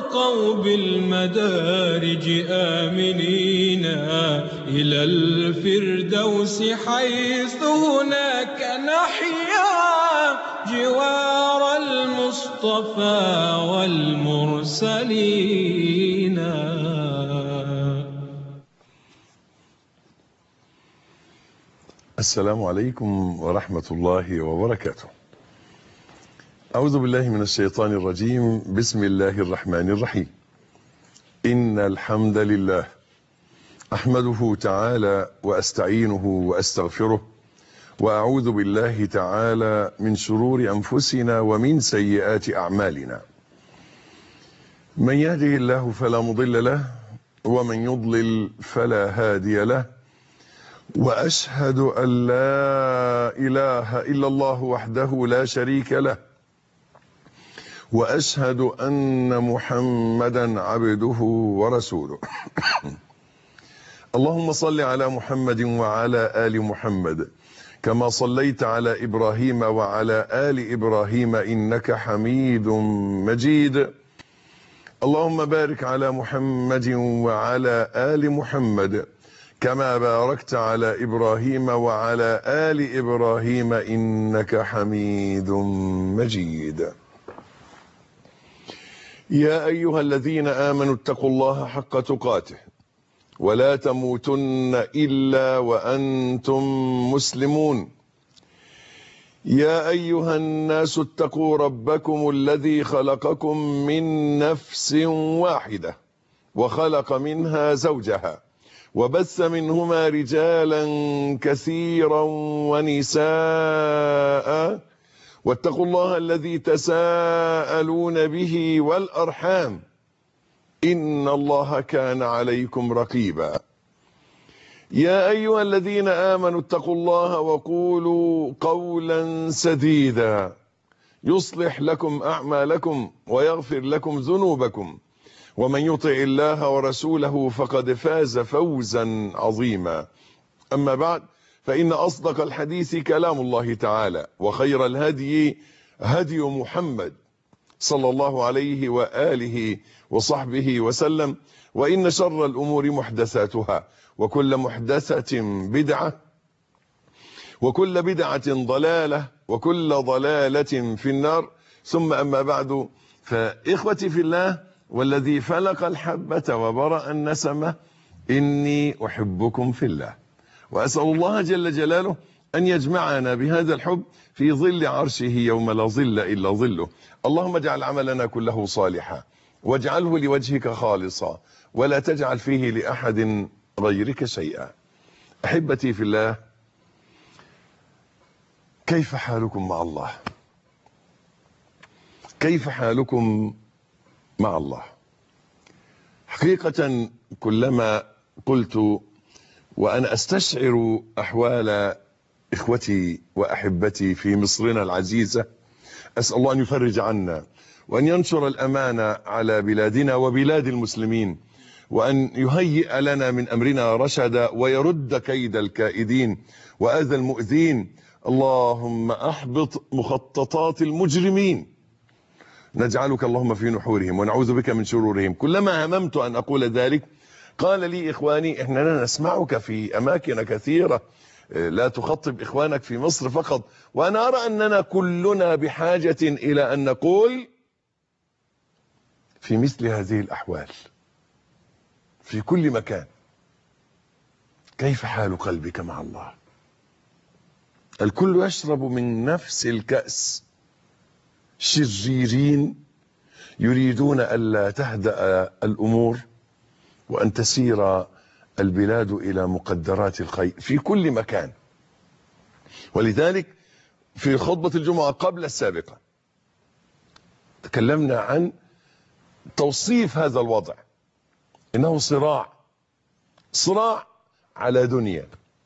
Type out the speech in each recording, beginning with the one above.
وارقوا بالمدارج آمنين إلى الفردوس حيث هناك نحيا جوار المصطفى والمرسلين السلام عليكم ورحمة الله وبركاته أعوذ بالله من الشيطان الرجيم بسم الله الرحمن الرحيم إن الحمد لله أحمده تعالى وأستعينه وأستغفره وأعوذ بالله تعالى من شرور أنفسنا ومن سيئات أعمالنا من يهده الله فلا مضل له ومن يضلل فلا هادي له واشهد ان لا اله الا الله وحده لا شريك له واشهد ان محمدا عبده ورسوله اللهم صل على محمد وعلى ال محمد كما صليت على ابراهيم وعلى ال ابراهيم انك حميد مجيد اللهم بارك على محمد وعلى ال محمد كما باركت على ابراهيم وعلى ال ابراهيم انك حميد مجيد يا ايها الذين امنوا اتقوا الله حق تقاته ولا تموتن الا وانتم مسلمون يا ايها الناس اتقوا ربكم الذي خلقكم من نفس واحده وخلق منها زوجها وبث منهما رجالا كثيرا ونساء واتقوا الله الذي تساءلون به والارحام ان الله كان عليكم رقيبا يا ايها الذين امنوا اتقوا الله وقولوا قولا سديدا يصلح لكم اعمالكم ويغفر لكم ذنوبكم ومن يطع الله ورسوله فقد فاز فوزا عظيما اما بعد فان اصدق الحديث كلام الله تعالى وخير الهدي هدي محمد صلى الله عليه واله وصحبه وسلم وان شر الامور محدثاتها وكل محدثه بدعه وكل بدعه ضلاله وكل ضلاله في النار ثم اما بعد فاخوتي في الله والذي فلق الحبة وبرأ النسمة إني أحبكم في الله وأسأل الله جل جلاله أن يجمعنا بهذا الحب في ظل عرشه يوم لا ظل إلا ظله اللهم اجعل عملنا كله صالحا واجعله لوجهك خالصا ولا تجعل فيه لأحد غيرك شيئا أحبتي في الله كيف حالكم مع الله كيف حالكم مع الله حقيقة كلما قلت وأنا أستشعر أحوال إخوتي وأحبتي في مصرنا العزيزة أسأل الله أن يفرج عنا وأن ينشر الأمان على بلادنا وبلاد المسلمين وأن يهيئ لنا من أمرنا رشدا ويرد كيد الكائدين وأذى المؤذين اللهم أحبط مخططات المجرمين نجعلك اللهم في نحورهم ونعوذ بك من شرورهم كلما هممت أن أقول ذلك قال لي إخواني إحنا نسمعك في أماكن كثيرة لا تخطب إخوانك في مصر فقط وأنا أرى أننا كلنا بحاجة إلى أن نقول في مثل هذه الأحوال في كل مكان كيف حال قلبك مع الله الكل يشرب من نفس الكأس شريرين يريدون ألا تهدأ الأمور وأن تسير البلاد إلى مقدرات الخير في كل مكان ولذلك في خطبة الجمعة قبل السابقة تكلمنا عن توصيف هذا الوضع إنه صراع صراع على دنيا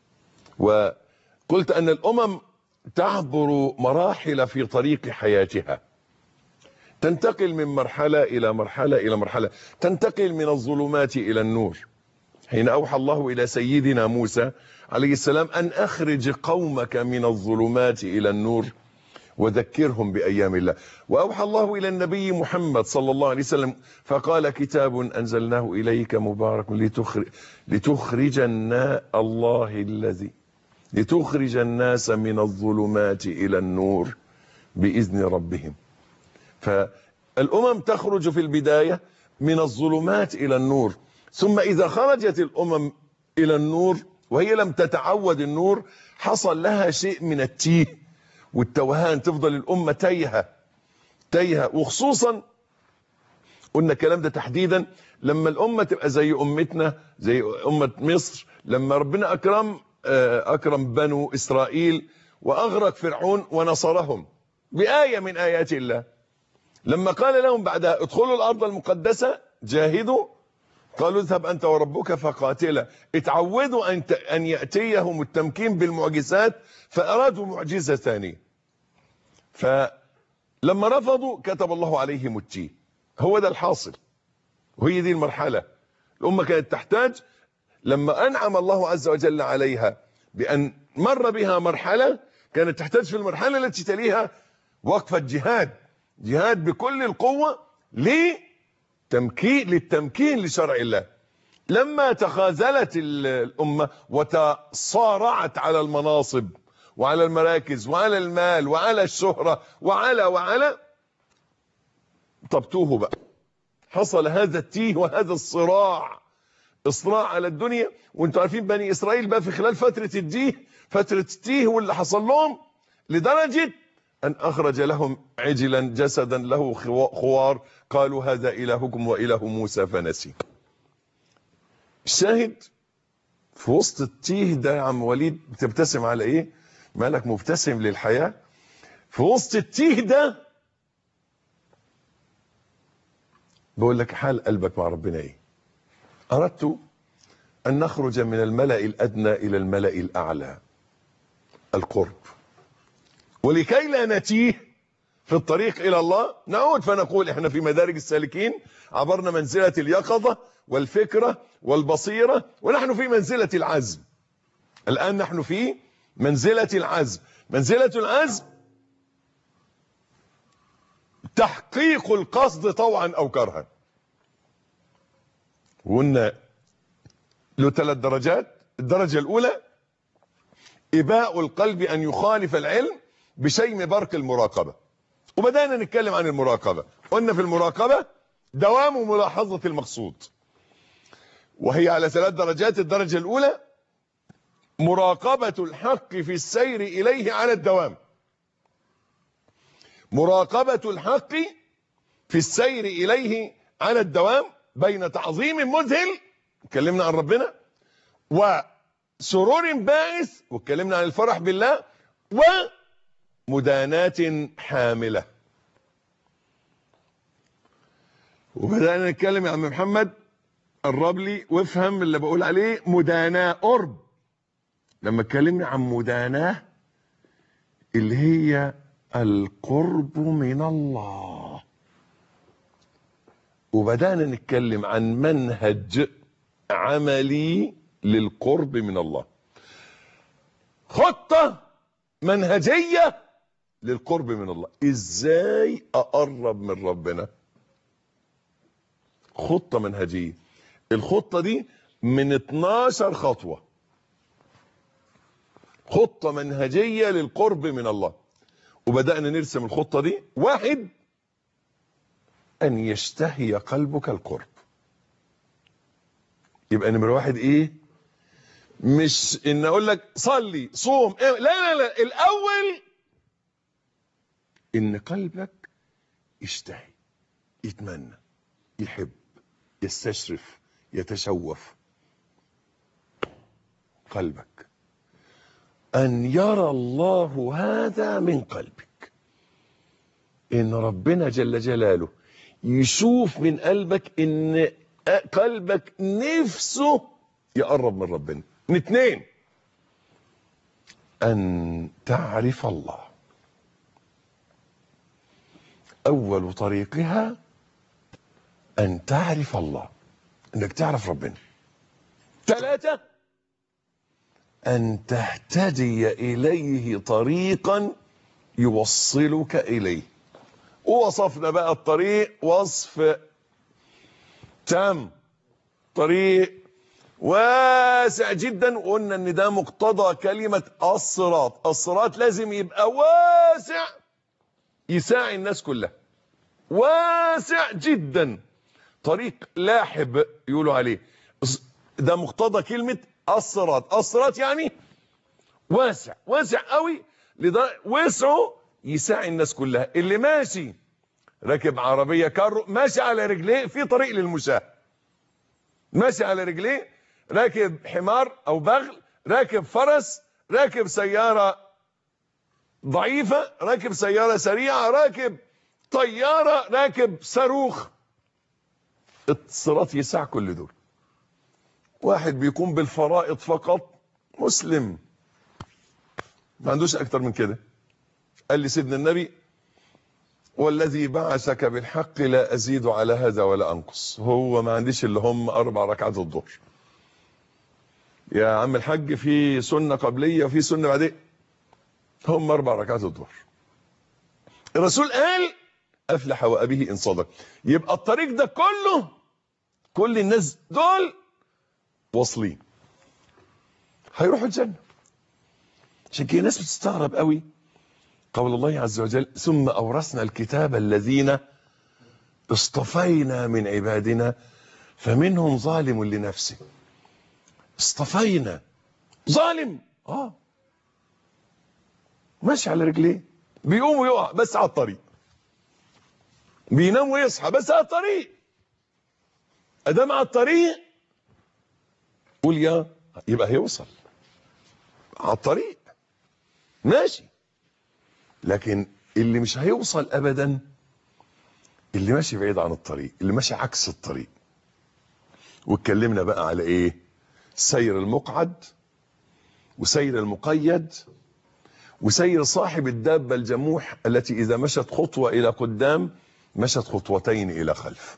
وقلت أن الأمم تعبر مراحل في طريق حياتها تنتقل من مرحلة إلى مرحلة إلى مرحلة تنتقل من الظلمات إلى النور حين أوحى الله إلى سيدنا موسى عليه السلام أن أخرج قومك من الظلمات إلى النور وذكرهم بأيام الله وأوحى الله إلى النبي محمد صلى الله عليه وسلم فقال كتاب أنزلناه إليك مبارك لتخرج, لتخرج النا الله الذي لتخرج الناس من الظلمات إلى النور بإذن ربهم فالأمم تخرج في البداية من الظلمات إلى النور ثم إذا خرجت الأمم إلى النور وهي لم تتعود النور حصل لها شيء من التيه والتوهان تفضل الأمة تايهة تايهة وخصوصا قلنا الكلام ده تحديدا لما الأمة تبقى زي أمتنا زي أمة مصر لما ربنا أكرم أكرم بنو إسرائيل وأغرق فرعون ونصرهم بآية من آيات الله لما قال لهم بعدها ادخلوا الأرض المقدسة جاهدوا قالوا اذهب أنت وربك فقاتلا اتعودوا أن أن يأتيهم التمكين بالمعجزات فأرادوا معجزة ثانية فلما رفضوا كتب الله عليهم التيه هو ده الحاصل وهي دي المرحلة الأمة كانت تحتاج لما أنعم الله عز وجل عليها بأن مر بها مرحلة كانت تحتاج في المرحلة التي تليها وقفة جهاد جهاد بكل القوة لتمكين للتمكين لشرع الله لما تخاذلت الأمة وتصارعت على المناصب وعلى المراكز وعلى المال وعلى الشهرة وعلى وعلى طبتوه بقى حصل هذا التيه وهذا الصراع اصراع على الدنيا وانتوا عارفين بني اسرائيل بقى في خلال فترة الديه فترة التيه واللي حصل لهم لدرجة ان اخرج لهم عجلا جسدا له خوار قالوا هذا الهكم واله موسى فنسي الشاهد في وسط التيه ده يا عم وليد بتبتسم على ايه مالك مبتسم للحياة في وسط التيه ده بقول لك حال قلبك مع ربنا ايه اردت ان نخرج من الملأ الادنى الى الملأ الاعلى القرب ولكي لا نتيه في الطريق الى الله نعود فنقول احنا في مدارج السالكين عبرنا منزلة اليقظة والفكرة والبصيرة ونحن في منزلة العزم الان نحن في منزلة العزم منزلة العزم تحقيق القصد طوعا او كرها وقلنا له ثلاث درجات الدرجة الاولى اباء القلب ان يخالف العلم بشيم برق المراقبة وبدأنا نتكلم عن المراقبة قلنا في المراقبة دوام ملاحظة المقصود وهي على ثلاث درجات الدرجة الاولى مراقبة الحق في السير إليه على الدوام مراقبة الحق في السير إليه على الدوام بين تعظيم مذهل اتكلمنا عن ربنا وسرور باعث واتكلمنا عن الفرح بالله ومداناة حاملة وبدأنا نتكلم يا عم محمد قرب لي وافهم اللي بقول عليه مداناة قرب لما اتكلمنا عن مداناة اللي هي القرب من الله وبدأنا نتكلم عن منهج عملي للقرب من الله خطة منهجية للقرب من الله ازاي اقرب من ربنا خطة منهجية الخطة دي من 12 خطوة خطة منهجية للقرب من الله وبدأنا نرسم الخطة دي واحد أن يشتهي قلبك القرب يبقى نمرة واحد إيه مش إن أقول لك صلي صوم إيه؟ لا لا لا الأول إن قلبك يشتهي يتمنى يحب يستشرف يتشوف قلبك أن يرى الله هذا من قلبك إن ربنا جل جلاله يشوف من قلبك إن قلبك نفسه يقرب من ربنا من اتنين أن تعرف الله أول طريقها أن تعرف الله أنك تعرف ربنا ثلاثة أن تهتدي إليه طريقا يوصلك إليه ووصفنا بقى الطريق وصف تام طريق واسع جدا وقلنا ان ده مقتضى كلمة الصراط الصراط لازم يبقى واسع يساعي الناس كلها واسع جدا طريق لاحب يقولوا عليه ده مقتضى كلمة الصراط الصراط يعني واسع واسع قوي لدرجة وسعه يساعي الناس كلها اللي ماشي راكب عربية كارو ماشي على رجليه في طريق للمشاة ماشي على رجليه راكب حمار او بغل راكب فرس راكب سيارة ضعيفة راكب سيارة سريعة راكب طيارة راكب صاروخ الصراط يسع كل دول واحد بيقوم بالفرائض فقط مسلم ما عندوش اكتر من كده قال لي سيدنا النبي والذي بعثك بالحق لا ازيد على هذا ولا انقص هو ما عنديش اللي هم اربع ركعات الظهر يا عم الحاج في سنة قبلية وفي سنة بعدين هم اربع ركعات الظهر الرسول قال افلح وابيه ان صدق يبقى الطريق ده كله كل الناس دول واصلين هيروحوا الجنة عشان كده الناس بتستغرب قوي قول الله عز وجل ثم أورثنا الكتاب الذين اصطفينا من عبادنا فمنهم ظالم لنفسه اصطفينا ظالم اه ماشي على رجليه بيقوم ويقع بس على الطريق بينام ويصحى بس على الطريق ادام على الطريق قول يا يبقى هيوصل على الطريق ماشي لكن اللي مش هيوصل ابدا اللي ماشي بعيد عن الطريق اللي ماشي عكس الطريق واتكلمنا بقى على ايه سير المقعد وسير المقيد وسير صاحب الدابة الجموح التي إذا مشت خطوة إلى قدام مشت خطوتين إلى خلف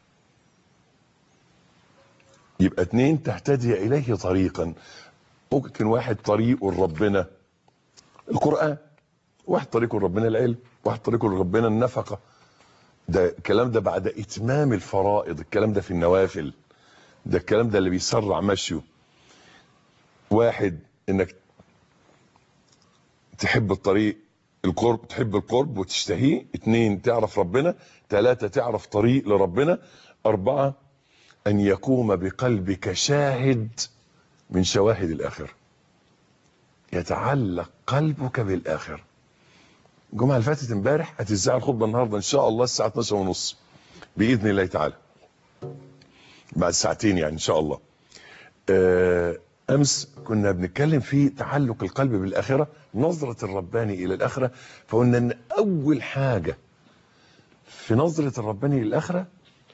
يبقى اتنين تهتدي إليه طريقا ممكن واحد طريقه لربنا القرآن واحد طريقه لربنا العلم واحد طريقه لربنا النفقة ده الكلام ده بعد إتمام الفرائض الكلام ده في النوافل ده الكلام ده اللي بيسرع مشيه واحد انك تحب الطريق القرب تحب القرب وتشتهيه اتنين تعرف ربنا تلاتة تعرف طريق لربنا اربعة ان يقوم بقلبك شاهد من شواهد الاخرة يتعلق قلبك بالاخرة الجمعة اللي فاتت امبارح هتذاع الخطبة النهاردة ان شاء الله الساعة 12 ونص باذن الله تعالى بعد ساعتين يعني ان شاء الله آه امس كنا بنتكلم في تعلق القلب بالاخره نظره الرباني الى الاخره فقلنا ان اول حاجه في نظره الرباني للاخره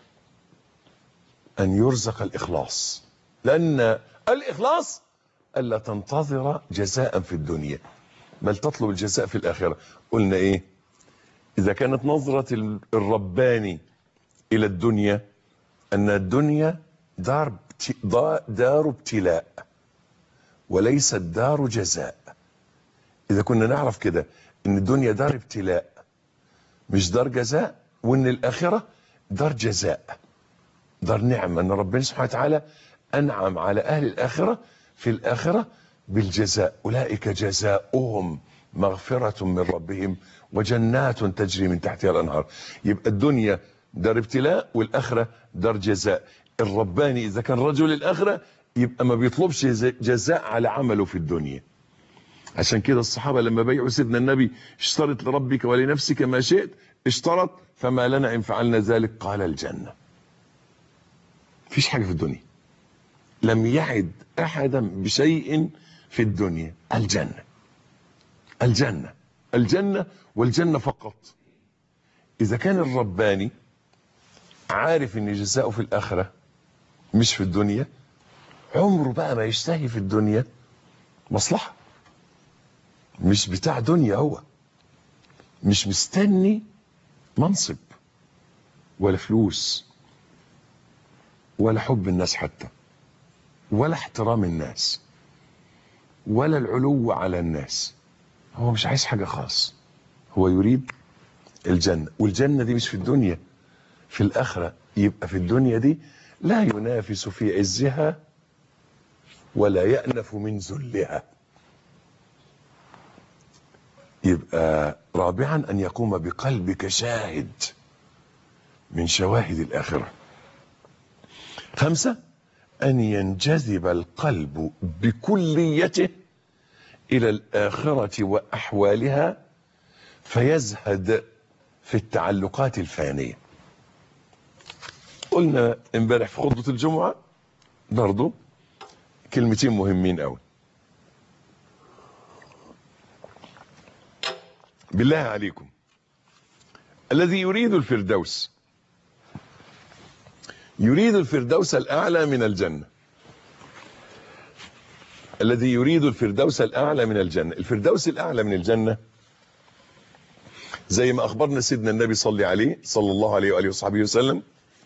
ان يرزق الاخلاص لان الاخلاص الا تنتظر جزاء في الدنيا بل تطلب الجزاء في الاخره قلنا ايه اذا كانت نظره الرباني الى الدنيا ان الدنيا دار دار ابتلاء وليست دار جزاء اذا كنا نعرف كده ان الدنيا دار ابتلاء مش دار جزاء وان الاخره دار جزاء دار نعمه ان ربنا سبحانه وتعالى انعم على اهل الاخره في الاخره بالجزاء اولئك جزاؤهم مغفره من ربهم وجنات تجري من تحتها الانهار يبقى الدنيا دار ابتلاء والاخره دار جزاء الرباني اذا كان رجل الاخره يبقى ما بيطلبش جزاء على عمله في الدنيا عشان كده الصحابة لما بيعوا سيدنا النبي اشترط لربك ولنفسك ما شئت اشترط فما لنا ان فعلنا ذلك قال الجنة فيش حاجة في الدنيا لم يعد احدا بشيء في الدنيا الجنة الجنة الجنة والجنة فقط اذا كان الرباني عارف ان جزاؤه في الاخرة مش في الدنيا عمره بقى ما يشتهي في الدنيا مصلحة مش بتاع دنيا هو مش مستني منصب ولا فلوس ولا حب الناس حتى ولا احترام الناس ولا العلو على الناس هو مش عايز حاجة خاص هو يريد الجنة والجنة دي مش في الدنيا في الآخرة يبقى في الدنيا دي لا ينافس في عزها ولا يأنف من ذلها يبقى رابعا أن يقوم بقلبك شاهد من شواهد الآخرة خمسة أن ينجذب القلب بكليته إلى الآخرة وأحوالها فيزهد في التعلقات الفانية قلنا امبارح في خطبة الجمعة برضو كلمتين مهمين قوي بالله عليكم الذي يريد الفردوس يريد الفردوس الأعلى من الجنة الذي يريد الفردوس الأعلى من الجنة الفردوس الأعلى من الجنة زي ما أخبرنا سيدنا النبي صلى عليه صلى الله عليه وآله وصحبه وسلم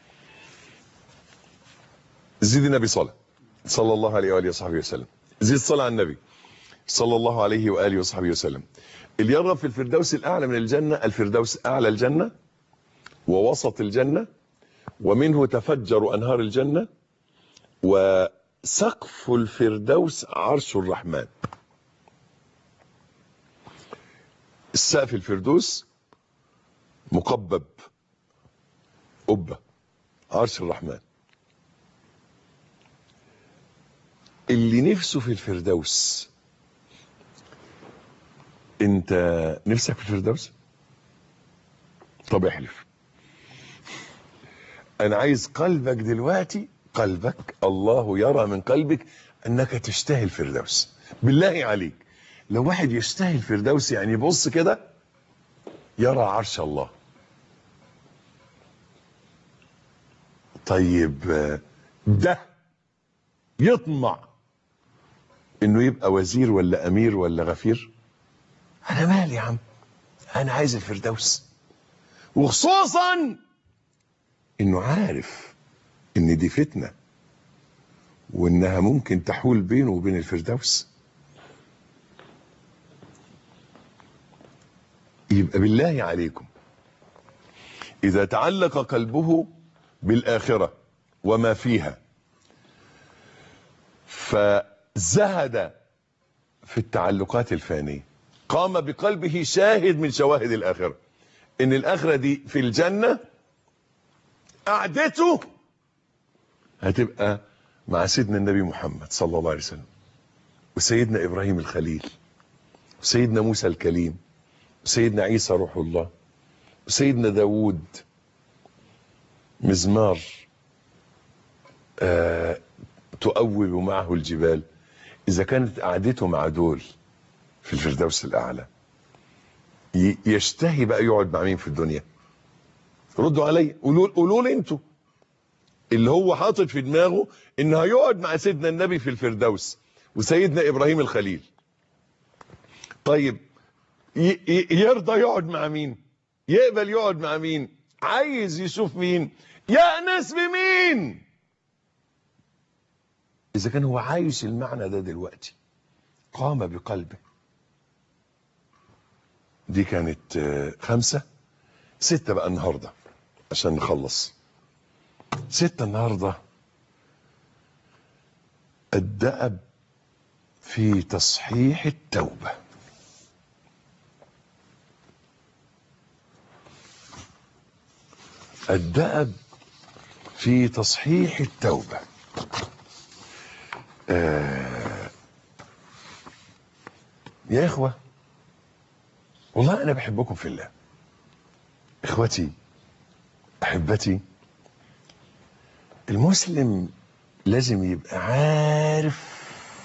زيد النبي صلى صلى الله عليه وآله وصحبه وسلم زيد صلى على النبي صلى الله عليه وآله وصحبه وسلم اللي يرغب في الفردوس الأعلى من الجنة الفردوس أعلى الجنة ووسط الجنة ومنه تفجر أنهار الجنة وسقف الفردوس عرش الرحمن السقف الفردوس مقبب قبة عرش الرحمن اللي نفسه في الفردوس انت نفسك في الفردوس طب احلف انا عايز قلبك دلوقتي قلبك الله يرى من قلبك انك تشتهي الفردوس بالله عليك لو واحد يشتهي الفردوس يعني يبص كده يرى عرش الله طيب ده يطمع انه يبقى وزير ولا امير ولا غفير انا مالي يا عم انا عايز الفردوس وخصوصا انه عارف ان دي فتنة وانها ممكن تحول بينه وبين الفردوس يبقى بالله عليكم اذا تعلق قلبه بالاخرة وما فيها فزهد في التعلقات الفانية قام بقلبه شاهد من شواهد الآخرة إن الآخرة دي في الجنة قعدته هتبقى مع سيدنا النبي محمد صلى الله عليه وسلم وسيدنا إبراهيم الخليل وسيدنا موسى الكليم وسيدنا عيسى روح الله وسيدنا داود مزمار آه تؤول معه الجبال إذا كانت قعدته مع دول في الفردوس الأعلى يشتهي بقى يقعد مع مين في الدنيا ردوا علي قولوا قولوا لي انتوا اللي هو حاطط في دماغه انه هيقعد مع سيدنا النبي في الفردوس وسيدنا ابراهيم الخليل طيب يرضى يقعد مع مين يقبل يقعد مع مين عايز يشوف مين يأنس بمين اذا كان هو عايش المعنى ده دلوقتي قام بقلبه دي كانت خمسة ستة بقى النهاردة عشان نخلص ستة النهاردة الدأب في تصحيح التوبة الدأب في تصحيح التوبة آه يا إخوة والله أنا بحبكم في الله إخوتي أحبتي المسلم لازم يبقى عارف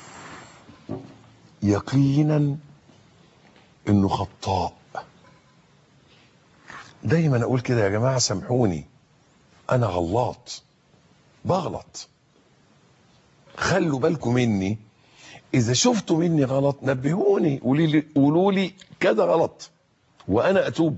يقينا انه خطاء دايما اقول كده يا جماعه سامحوني انا غلط بغلط خلوا بالكم مني اذا شفتوا مني غلط نبهوني قولوا لي قولوا لي كده غلط وانا اتوب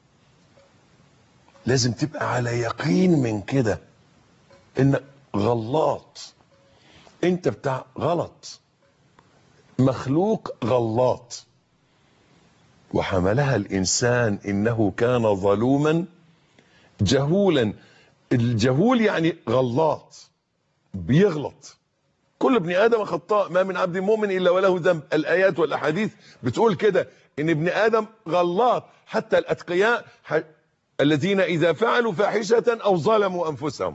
لازم تبقى على يقين من كده انك غلط انت بتاع غلط مخلوق غلط وحملها الإنسان إنه كان ظلوما جهولا الجهول يعني غلاط بيغلط كل ابن آدم خطاء ما من عبد مؤمن إلا وله ذنب الآيات والأحاديث بتقول كده إن ابن آدم غلاط حتى الأتقياء ح... الذين إذا فعلوا فاحشة أو ظلموا أنفسهم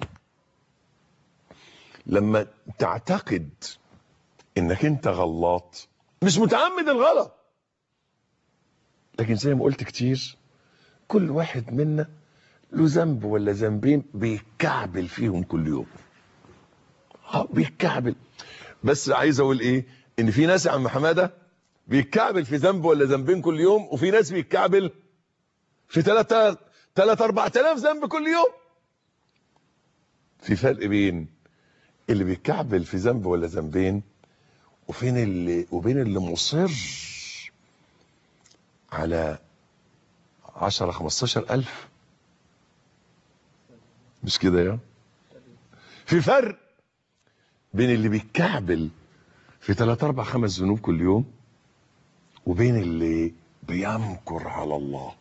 لما تعتقد إنك أنت غلاط مش متعمد الغلط لكن زي ما قلت كتير كل واحد منا له ذنب ولا ذنبين بيتكعبل فيهم كل يوم اه بيتكعبل بس عايز اقول ايه ان في ناس يا عم حماده بيتكعبل في ذنب ولا ذنبين كل يوم وفي ناس بيتكعبل في 3 3 4000 ذنب كل يوم في فرق بين اللي بيتكعبل في ذنب ولا ذنبين وفين اللي وبين اللي مصر على 10 15 ألف مش كده يا في فرق بين اللي بيتكعبل في 3 4 5 ذنوب كل يوم وبين اللي بيمكر على الله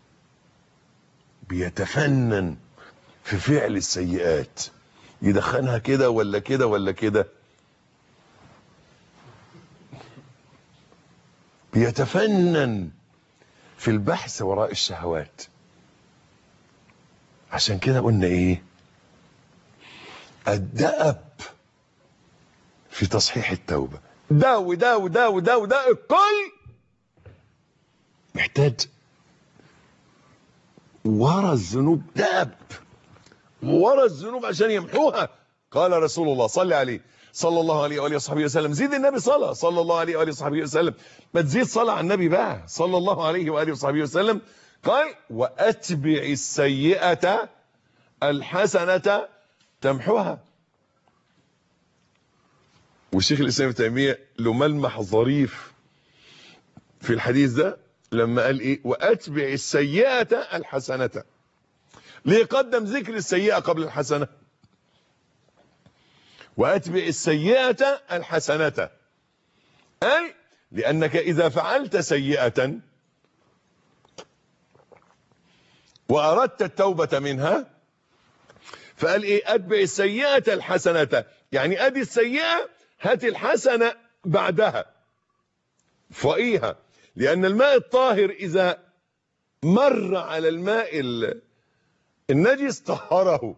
بيتفنن في فعل السيئات يدخنها كده ولا كده ولا كده بيتفنن في البحث وراء الشهوات عشان كده قلنا ايه الدأب في تصحيح التوبة ده وده وده وده وده الكل محتاج ورا الذنوب دأب ورا الذنوب عشان يمحوها قال رسول الله صلى عليه صلى الله عليه وآله وصحبه وسلم زيد النبي صلى صلى الله عليه وآله وصحبه وسلم ما تزيد صلاة على النبي بقى صلى الله عليه وآله وصحبه وسلم قال وأتبع السيئة الحسنة تمحوها والشيخ الإسلام ابن تيمية له ملمح ظريف في الحديث ده لما قال إيه وأتبع السيئة الحسنة ليه قدم ذكر السيئة قبل الحسنة وأتبع السيئة الحسنة قال لأنك إذا فعلت سيئة وأردت التوبة منها فقال إيه أتبع السيئة الحسنة يعني أدي السيئة هات الحسنة بعدها فقيها لأن الماء الطاهر إذا مر على الماء النجس طهره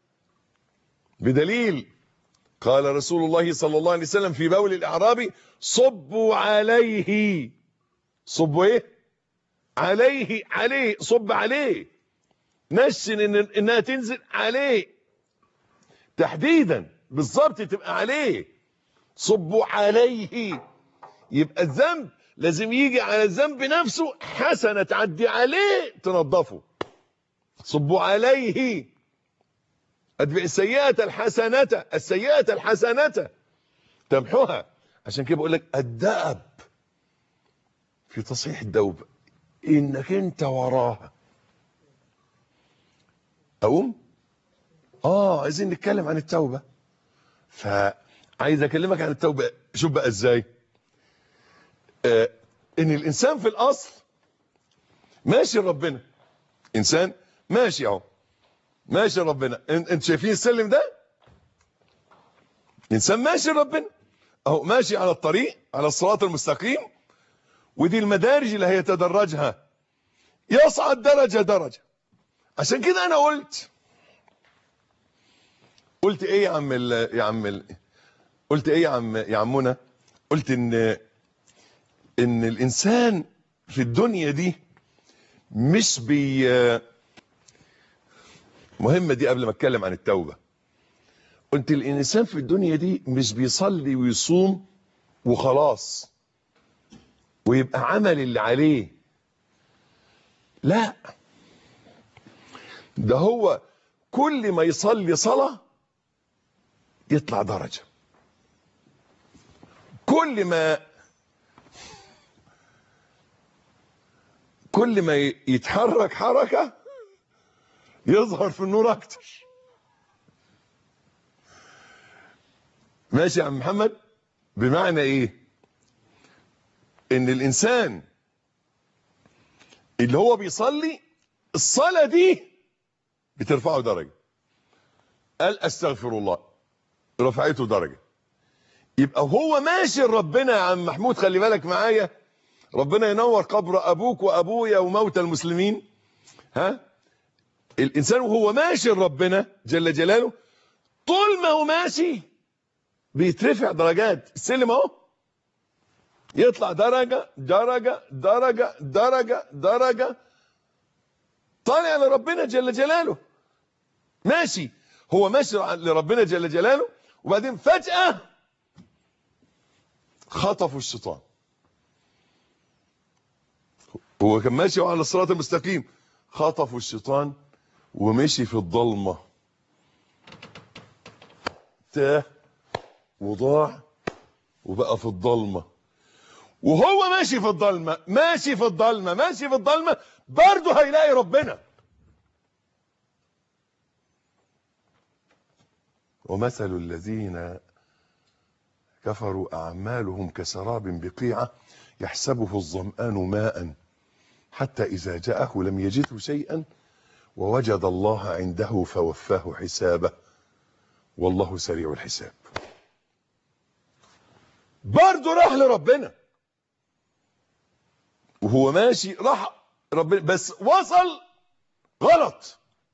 بدليل قال رسول الله صلى الله عليه وسلم في بول الأعرابي صبوا عليه صبوا ايه عليه عليه صب عليه نشن إن انها تنزل عليه تحديدا بالظبط تبقى عليه صبوا عليه يبقى الذنب لازم يجي على الذنب نفسه حسنة تعدي عليه تنظفه صبوا عليه اتبع السيئة الحسنة السيئة الحسنة تمحوها عشان كده بقول لك الدأب في تصحيح الدوبة انك انت وراها اقوم اه عايزين نتكلم عن التوبة فعايز اكلمك عن التوبة شوف بقى ازاي آه ان الانسان في الاصل ماشي ربنا انسان ماشي اهو ماشي ربنا انت شايفين السلم ده انسان ماشي ربنا اهو ماشي على الطريق على الصراط المستقيم ودي المدارج اللي هيتدرجها يصعد درجة درجة عشان كده انا قلت قلت ايه يا عم ال يا عم ال قلت ايه يا عم يا عمنا قلت ان ان الانسان في الدنيا دي مش بي مهمة دي قبل ما اتكلم عن التوبة قلت الانسان في الدنيا دي مش بيصلي ويصوم وخلاص ويبقى عمل اللي عليه لا ده هو كل ما يصلي صلاة يطلع درجة كل ما كل ما يتحرك حركة يظهر في النور اكتر ماشي يا عم محمد بمعنى ايه ان الانسان اللي هو بيصلي الصلاة دي بترفعه درجة قال استغفر الله رفعته درجة يبقى هو ماشي ربنا يا عم محمود خلي بالك معايا ربنا ينور قبر ابوك وابويا وموتى المسلمين ها الانسان وهو ماشي ربنا جل جلاله طول ما هو ماشي بيترفع درجات السلم اهو يطلع درجة درجة درجة درجة درجة طالع لربنا جل جلاله ماشي هو ماشي لربنا جل جلاله وبعدين فجأة خطفوا الشيطان هو كان ماشي على الصراط المستقيم خطفوا الشيطان ومشي في الضلمة تاه وضاع وبقى في الضلمة وهو ماشي في الضلمة ماشي في الضلمة ماشي في الضلمة برضه هيلاقي ربنا ومثل الذين كفروا أعمالهم كسراب بقيعة يحسبه الظمآن ماء حتى إذا جاءه لم يجده شيئا ووجد الله عنده فوفاه حسابه والله سريع الحساب برضه راح لربنا وهو ماشي راح ربنا بس وصل غلط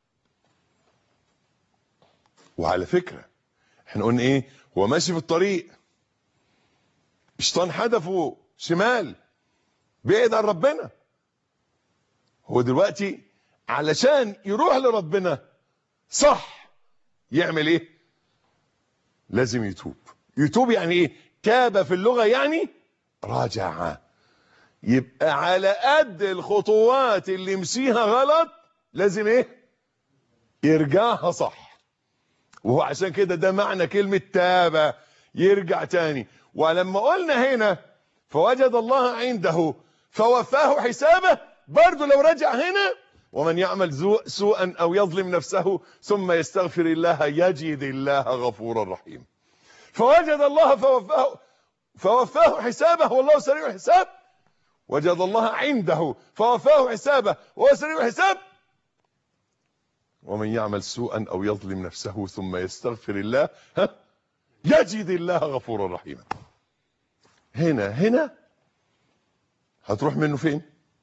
وعلى فكرة احنا قلنا ايه هو ماشي في الطريق الشيطان هدفه شمال بعيد عن ربنا هو دلوقتي علشان يروح لربنا صح يعمل ايه لازم يتوب يتوب يعني ايه تاب في اللغة يعني راجع يبقى على قد الخطوات اللي مشيها غلط لازم ايه يرجعها صح وهو عشان كده ده معنى كلمة تاب يرجع تاني ولما قلنا هنا فوجد الله عنده فوفاه حسابه برضه لو رجع هنا ومن يعمل سوءا او يظلم نفسه ثم يستغفر الله يجد الله غفورا رحيما فوجد الله فوفاه فوفاه حسابه والله سريع الحساب وجد الله عنده فوفاه حسابه وهو سريع الحساب ومن يعمل سوءا او يظلم نفسه ثم يستغفر الله ها يجد الله غفورا رحيما هنا هنا هتروح منه فين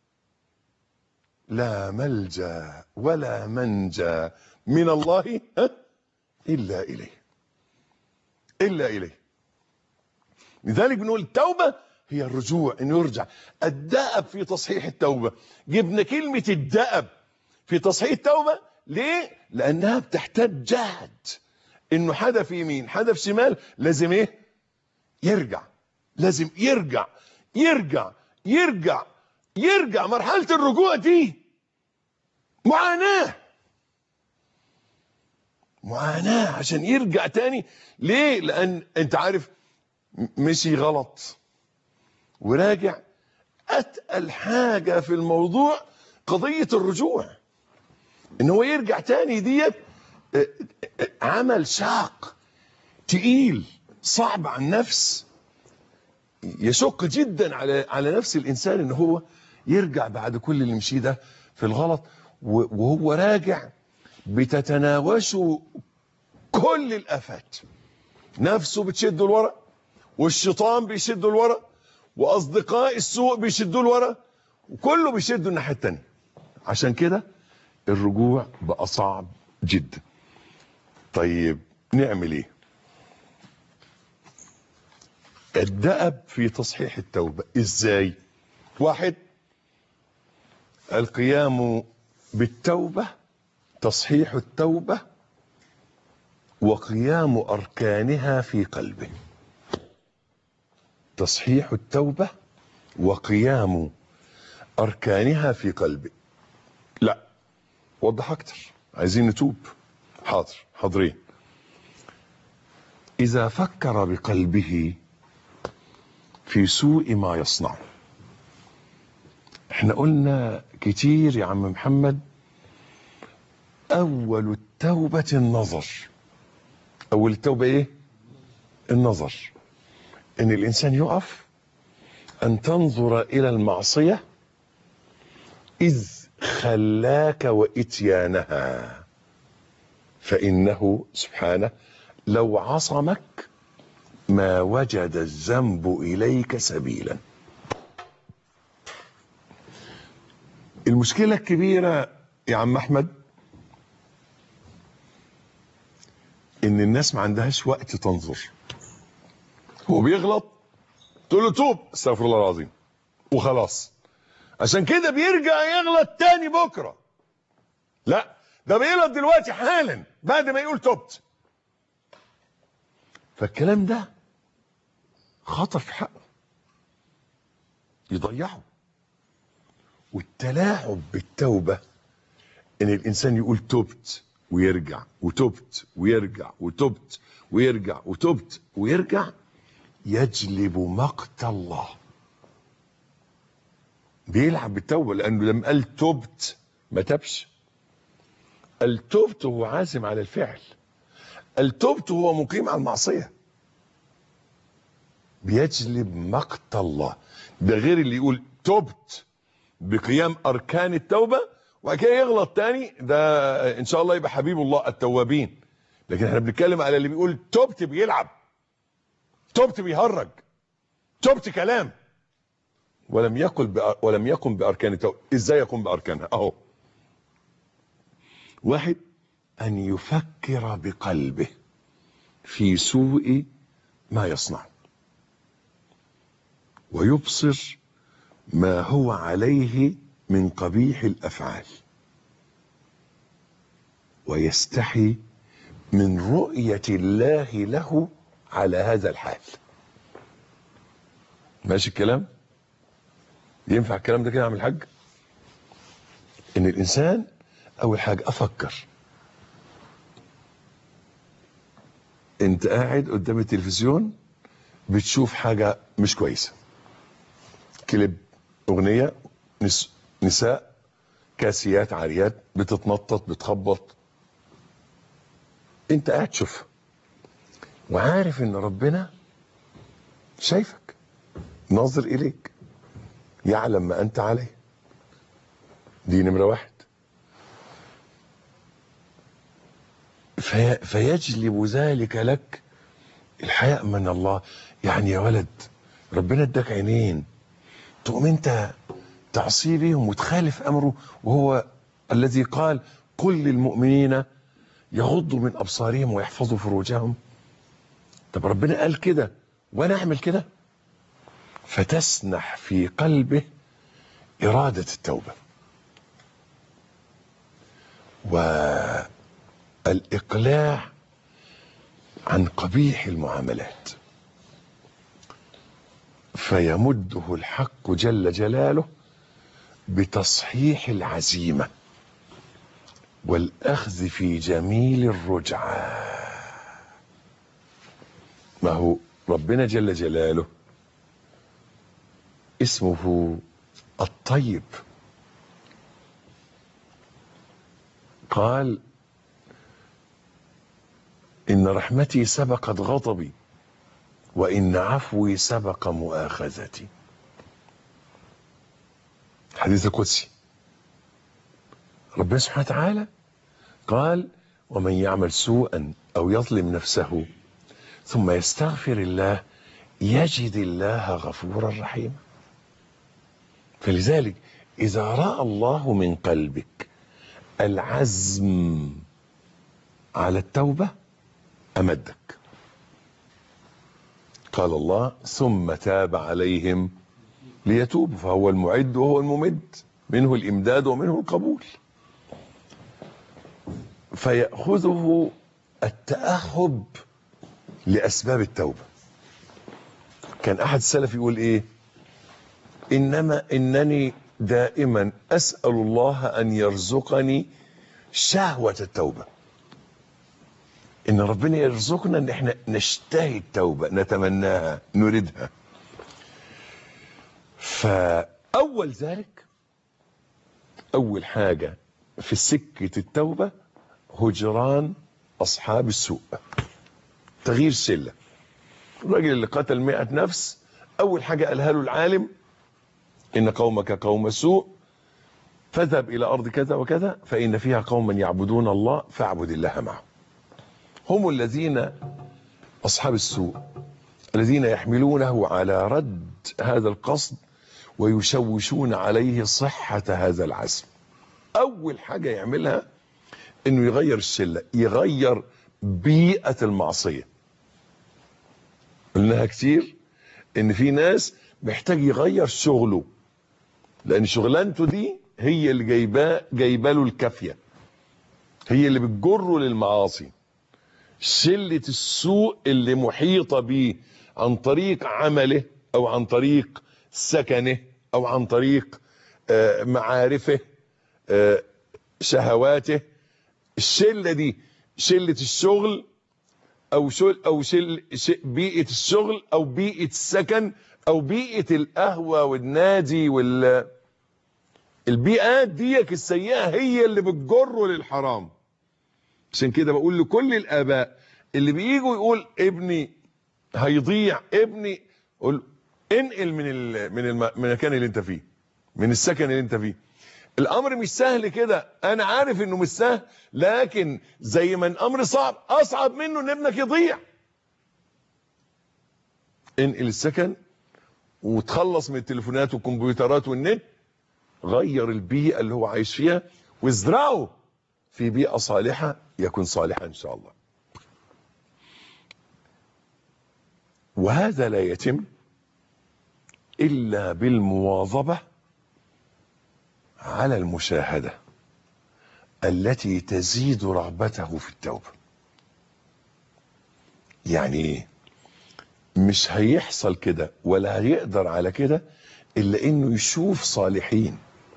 لا ملجا ولا منجا من الله ها الا اليه الا اليه لذلك بنقول التوبه هي الرجوع انه يرجع الدأب في تصحيح التوبه جبنا كلمه الدأب في تصحيح التوبه ليه لانها بتحتاج جهد انه حدف يمين حدف شمال لازم ايه يرجع لازم يرجع يرجع يرجع يرجع مرحلة الرجوع دي معاناة معاناة عشان يرجع تاني ليه لان انت عارف مشي غلط وراجع اتقل حاجة في الموضوع قضية الرجوع ان هو يرجع تاني ديت عمل شاق تقيل صعب على النفس يشق جدا على على نفس الانسان ان هو يرجع بعد كل اللي مشيه ده في الغلط وهو راجع بتتناوشه كل الافات نفسه بتشده لورا والشيطان بيشده لورا واصدقاء السوء بيشدوه لورا وكله بيشده الناحيه الثانيه عشان كده الرجوع بقى صعب جدا طيب نعمل ايه الدأب في تصحيح التوبة ازاي واحد القيام بالتوبة تصحيح التوبة وقيام أركانها في قلبه تصحيح التوبة وقيام أركانها في قلبه لا وضح أكتر عايزين نتوب حاضر حاضرين إذا فكر بقلبه في سوء ما يصنع احنا قلنا كتير يا عم محمد أول التوبة النظر أول التوبة إيه؟ النظر إن الإنسان يقف أن تنظر إلى المعصية إذ خلاك وإتيانها فإنه سبحانه لو عصمك ما وجد الذنب إليك سبيلا المشكلة الكبيرة يا عم أحمد إن الناس ما عندهاش وقت تنظر هو بيغلط تقول له توب استغفر الله العظيم وخلاص عشان كده بيرجع يغلط تاني بكره لا ده بيغلط دلوقتي حالا بعد ما يقول تبت فالكلام ده خطر في حقه يضيعه والتلاعب بالتوبة ان الانسان يقول تبت ويرجع وتبت ويرجع وتبت ويرجع وتبت ويرجع يجلب مقت الله بيلعب بالتوبة لانه لما قال تبت ما تبش قال تبت هو عازم على الفعل قال تبت هو مقيم على المعصية بيجلب مقت الله ده غير اللي يقول تبت بقيام اركان التوبه وبعد كده يغلط تاني ده ان شاء الله يبقى حبيب الله التوابين لكن احنا بنتكلم على اللي بيقول تبت بيلعب تبت بيهرج تبت كلام ولم يقل بأ... ولم يقم باركان التوبه ازاي يقوم باركانها اهو واحد ان يفكر بقلبه في سوء ما يصنع ويبصر ما هو عليه من قبيح الافعال ويستحي من رؤيه الله له على هذا الحال ماشي الكلام ينفع الكلام ده كده يا عم الحاج ان الانسان اول حاجه افكر انت قاعد قدام التلفزيون بتشوف حاجه مش كويسه كليب اغنيه نس... نساء كاسيات عاريات بتتنطط بتخبط انت قاعد تشوفها وعارف ان ربنا شايفك ناظر اليك يعلم ما انت عليه دي نمره واحد في... فيجلب ذلك لك الحياء من الله يعني يا ولد ربنا اداك عينين تقوم انت تعصي بهم وتخالف امره وهو الذي قال قل للمؤمنين يغضوا من ابصارهم ويحفظوا فروجهم طب ربنا قال كده وانا اعمل كده فتسنح في قلبه اراده التوبه والاقلاع عن قبيح المعاملات فيمده الحق جل جلاله بتصحيح العزيمه والاخذ في جميل الرجعه ما هو ربنا جل جلاله اسمه الطيب قال ان رحمتي سبقت غضبي وان عفوي سبق مؤاخذتي حديث القدسي ربنا سبحانه وتعالى قال ومن يعمل سوءا او يظلم نفسه ثم يستغفر الله يجد الله غفورا رحيما فلذلك اذا راى الله من قلبك العزم على التوبه امدك قال الله ثم تاب عليهم ليتوبوا فهو المعد وهو الممد منه الامداد ومنه القبول فياخذه التاهب لاسباب التوبه كان احد السلف يقول ايه انما انني دائما اسال الله ان يرزقني شهوه التوبه ان ربنا يرزقنا ان احنا نشتهي التوبه نتمناها نريدها فاول ذلك اول حاجه في سكه التوبه هجران اصحاب السوء تغيير سله الراجل اللي قتل مئة نفس اول حاجه قالها له العالم ان قومك قوم سوء فاذهب الى ارض كذا وكذا فان فيها قوما يعبدون الله فاعبد الله معهم هم الذين اصحاب السوء الذين يحملونه على رد هذا القصد ويشوشون عليه صحة هذا العزم أول حاجة يعملها إنه يغير الشلة يغير بيئة المعصية قلناها كتير إن في ناس محتاج يغير شغله لأن شغلانته دي هي اللي جايباه جايبه له الكافية هي اللي بتجره للمعاصي شلة السوء اللي محيطة بيه عن طريق عمله او عن طريق سكنه او عن طريق آه، معارفه آه، شهواته الشله دي شله الشغل او شل او شل ش- بيئه الشغل او بيئه السكن او بيئه القهوه والنادي وال البيئات ديك السيئه هي اللي بتجره للحرام عشان كده بقول لكل الاباء اللي بييجوا يقول ابني هيضيع ابني قول انقل من ال... من الم... من المكان اللي انت فيه من السكن اللي انت فيه الامر مش سهل كده انا عارف انه مش سهل لكن زي ما الامر صعب اصعب منه ان ابنك يضيع انقل السكن وتخلص من التليفونات والكمبيوترات والنت غير البيئه اللي هو عايش فيها وازرعه في بيئه صالحه يكون صالحا ان شاء الله وهذا لا يتم الا بالمواظبه على المشاهده التي تزيد رغبته في التوبه يعني ايه مش هيحصل كده ولا هيقدر على كده الا انه يشوف صالحين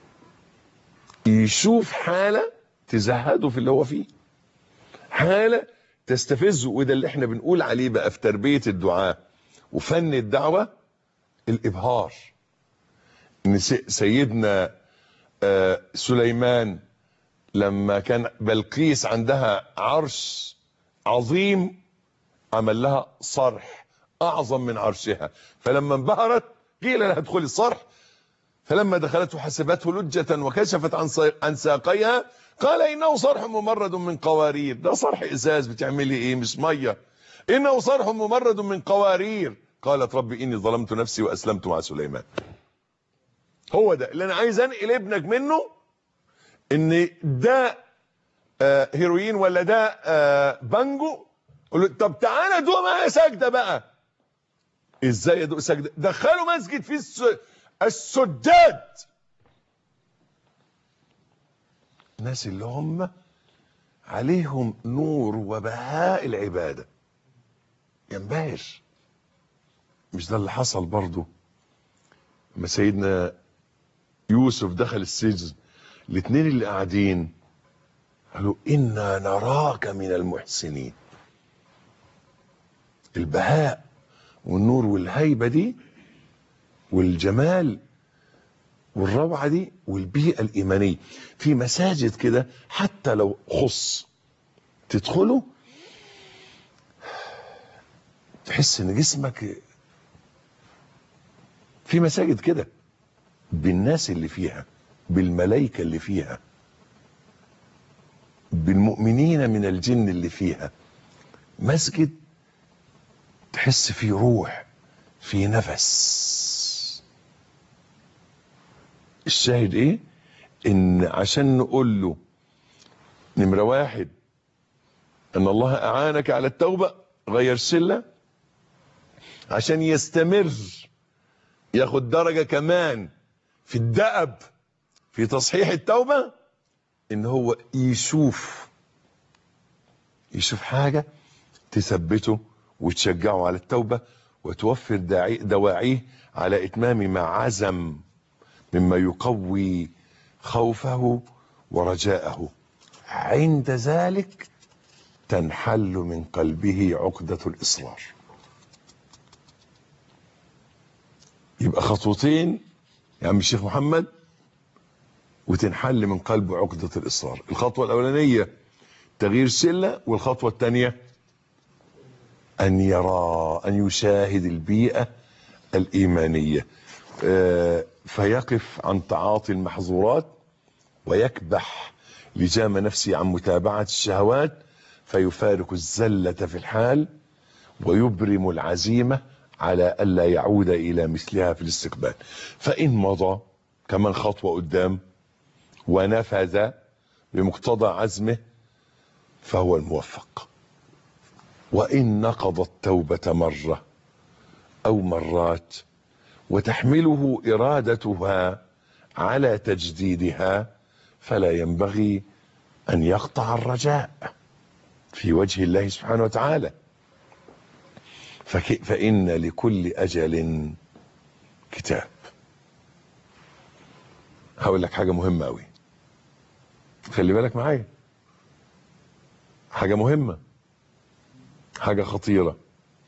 يشوف حاله تزهده في اللي هو فيه حاله تستفزه وده اللي احنا بنقول عليه بقى في تربيه الدعاء وفن الدعوه الابهار ان س- سيدنا آه، سليمان لما كان بلقيس عندها عرش عظيم عمل لها صرح اعظم من عرشها فلما انبهرت قيل لها ادخلي الصرح فلما دخلته حسبته لجة وكشفت عن صي- عن ساقيها قال انه صرح ممرد من قوارير ده صرح ازاز بتعملي ايه مش ميه انه صرح ممرد من قوارير قالت ربي اني ظلمت نفسي واسلمت مع سليمان هو ده اللي انا عايز انقل ابنك منه ان ده آه هيروين ولا ده آه بانجو قول له طب تعالى دوق معايا سجده بقى ازاي ادوق سجده دخلوا مسجد فيه الس... السجاد الناس اللي هم عليهم نور وبهاء العباده ينبهر مش ده اللي حصل برضه لما سيدنا يوسف دخل السجن الاثنين اللي قاعدين قالوا انا نراك من المحسنين البهاء والنور والهيبه دي والجمال والروعه دي والبيئه الايمانيه في مساجد كده حتى لو خص تدخله تحس ان جسمك في مساجد كده بالناس اللي فيها بالملائكه اللي فيها بالمؤمنين من الجن اللي فيها مسجد تحس فيه روح في نفس الشاهد ايه ان عشان نقول له نمرة واحد ان الله اعانك على التوبة غير سلة عشان يستمر ياخد درجة كمان في الدأب في تصحيح التوبة ان هو يشوف يشوف حاجة تثبته وتشجعه على التوبة وتوفر داعي دواعيه على إتمام ما عزم مما يقوي خوفه ورجاءه عند ذلك تنحل من قلبه عقدة الإصرار يبقى خطوتين يا عم الشيخ محمد وتنحل من قلبه عقدة الإصرار الخطوة الأولانية تغيير سلة والخطوة الثانية أن يرى أن يشاهد البيئة الإيمانية آه، فيقف عن تعاطي المحظورات ويكبح لجام نفسه عن متابعة الشهوات فيفارق الزلة في الحال ويبرم العزيمة على ألا يعود إلى مثلها في الاستقبال فإن مضى كمان خطوة قدام ونفذ بمقتضى عزمه فهو الموفق وإن نقض التوبة مرة أو مرات وتحمله إرادتها على تجديدها فلا ينبغي أن يقطع الرجاء في وجه الله سبحانه وتعالى فك فإن لكل أجل كتاب هقول لك حاجة مهمة أوي خلي بالك معايا حاجة مهمة حاجة خطيرة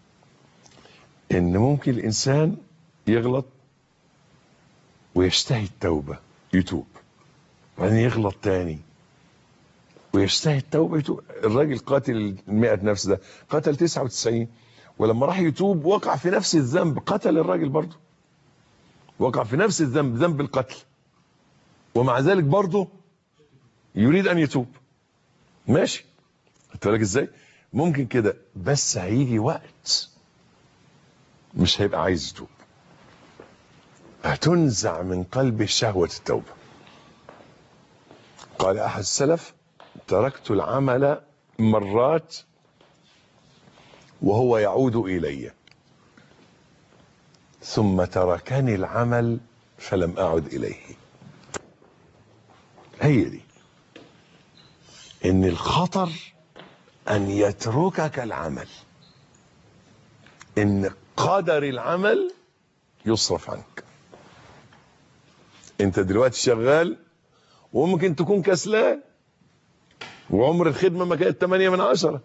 إن ممكن الإنسان يغلط ويشتهي التوبة يتوب وبعدين يغلط تاني ويشتهي التوبة يتوب الراجل قاتل المئة نفس ده قتل 99 ولما راح يتوب وقع في نفس الذنب قتل الراجل برضه وقع في نفس الذنب ذنب القتل ومع ذلك برضه يريد ان يتوب ماشي خدت بالك ازاي ممكن كده بس هيجي وقت مش هيبقى عايز يتوب هتنزع من قلبه شهوة التوبة قال أحد السلف تركت العمل مرات وهو يعود إلي ثم تركني العمل فلم أعد إليه هي دي إن الخطر أن يتركك العمل إن قدر العمل يصرف عنك انت دلوقتي شغال وممكن تكون كسلان وعمر الخدمة ما كانت 8 من عشرة